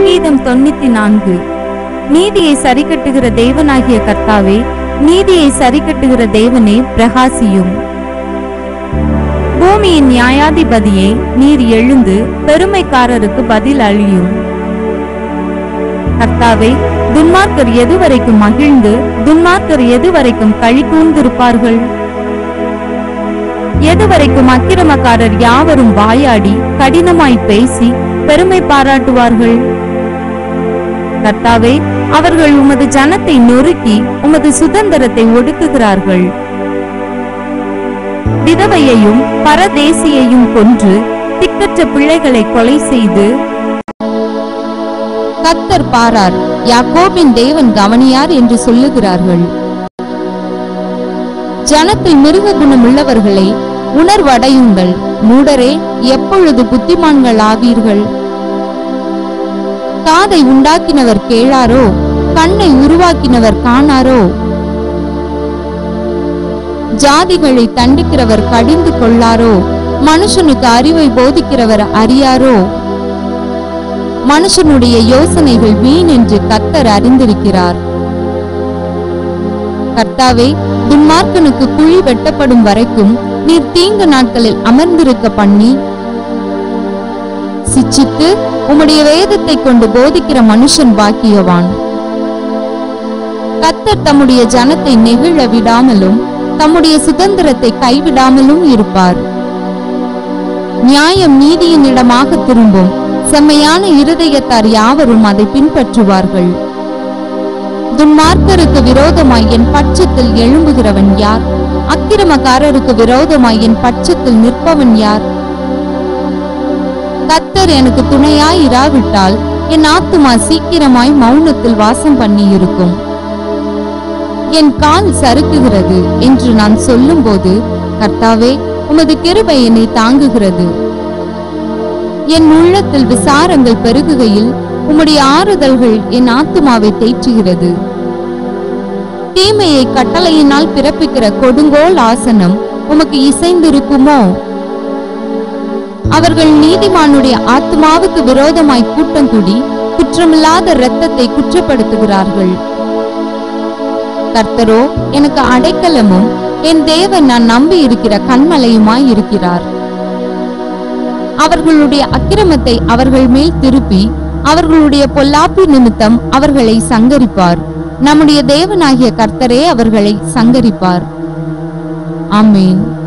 சங்கீதம் தொண்ணூத்தி நான்கு நீதியை சரிக்கட்டுகிற தேவனாகிய கர்த்தாவே நீதியை சரிக்கட்டுகிற தேவனே பிரகாசியும் பூமியின் நியாயாதிபதியே நீர் எழுந்து பெருமைக்காரருக்கு பதில் அழியும் கர்த்தாவே துன்மார்க்கர் எதுவரைக்கும் மகிழ்ந்து துன்மார்க்கர் எதுவரைக்கும் களி கூர்ந்திருப்பார்கள் எதுவரைக்கும் அக்கிரமக்காரர் யாவரும் வாயாடி கடினமாய் பேசி பெருமை பாராட்டுவார்கள் கர்த்தாவே அவர்கள் உமது ஜனத்தை நொறுக்கி உமது சுதந்திரத்தை ஒடுக்குகிறார்கள் விதவையையும் பரதேசியையும் கொன்று திக்கற்ற பிள்ளைகளை கொலை செய்து கத்தர் பாரார் யாக்கோபின் தேவன் கவனியார் என்று சொல்லுகிறார்கள் ஜனத்தில் மிருக குணம் உள்ளவர்களை உணர்வடையுங்கள் மூடரே எப்பொழுது புத்திமான்கள் ஆவீர்கள் காதை உண்டாக்கினவர் கேளாரோ கண்ணை உருவாக்கினவர் காணாரோ ஜாதிகளை தண்டிக்கிறவர் கடிந்து கொள்ளாரோ மனுஷனுக்கு அறிவை போதிக்கிறவர் அறியாரோ மனுஷனுடைய யோசனைகள் வீண் என்று கத்தர் அறிந்திருக்கிறார் கர்த்தாவே துன்மார்க்கனுக்கு குழி வெட்டப்படும் வரைக்கும் நீர் தீங்கு நாட்களில் அமர்ந்திருக்க பண்ணி சிச்சித்து உம்முடைய வேதத்தை கொண்டு போதிக்கிற மனுஷன் பாக்கியவான் கத்தர் தம்முடைய ஜனத்தை நெகிழ விடாமலும் தம்முடைய சுதந்திரத்தை கைவிடாமலும் இருப்பார் நியாயம் நீதியின் இடமாக திரும்பும் செம்மையான இருதயத்தார் யாவரும் அதை பின்பற்றுவார்கள் துன்மார்க்கருக்கு விரோதமாய் என் பட்சத்தில் எழும்புகிறவன் யார் அக்கிரமக்காரருக்கு விரோதமாய் என் பட்சத்தில் நிற்பவன் யார் கத்தர் எனக்கு துணையாய் இராவிட்டால் என் ஆத்துமா சீக்கிரமாய் மௌனத்தில் வாசம் பண்ணியிருக்கும் என் கால் சறுக்குகிறது என்று நான் சொல்லும்போது கர்த்தாவே உமது கிருபை என்னை தாங்குகிறது என் உள்ளத்தில் விசாரங்கள் பெருகுகையில் உம்முடைய ஆறுதல்கள் என் ஆத்துமாவை தேற்றுகிறது தீமையை கட்டளையினால் பிறப்பிக்கிற கொடுங்கோல் ஆசனம் உமக்கு இசைந்திருக்குமோ அவர்கள் நீதிமானுடைய ஆத்மாவுக்கு விரோதமாய் கூட்டம் கூடி குற்றமில்லாத இரத்தத்தை குற்றப்படுத்துகிறார்கள் கர்த்தரோ எனக்கு அடைக்கலமும் என் தேவன் நான் நம்பி இருக்கிற கண்மலையுமாய் இருக்கிறார் அவர்களுடைய அக்கிரமத்தை அவர்கள் மேல் திருப்பி அவர்களுடைய பொல்லாப்பு நிமித்தம் அவர்களை சங்கரிப்பார் நம்முடைய தேவனாகிய கர்த்தரே அவர்களை சங்கரிப்பார் ஆமென்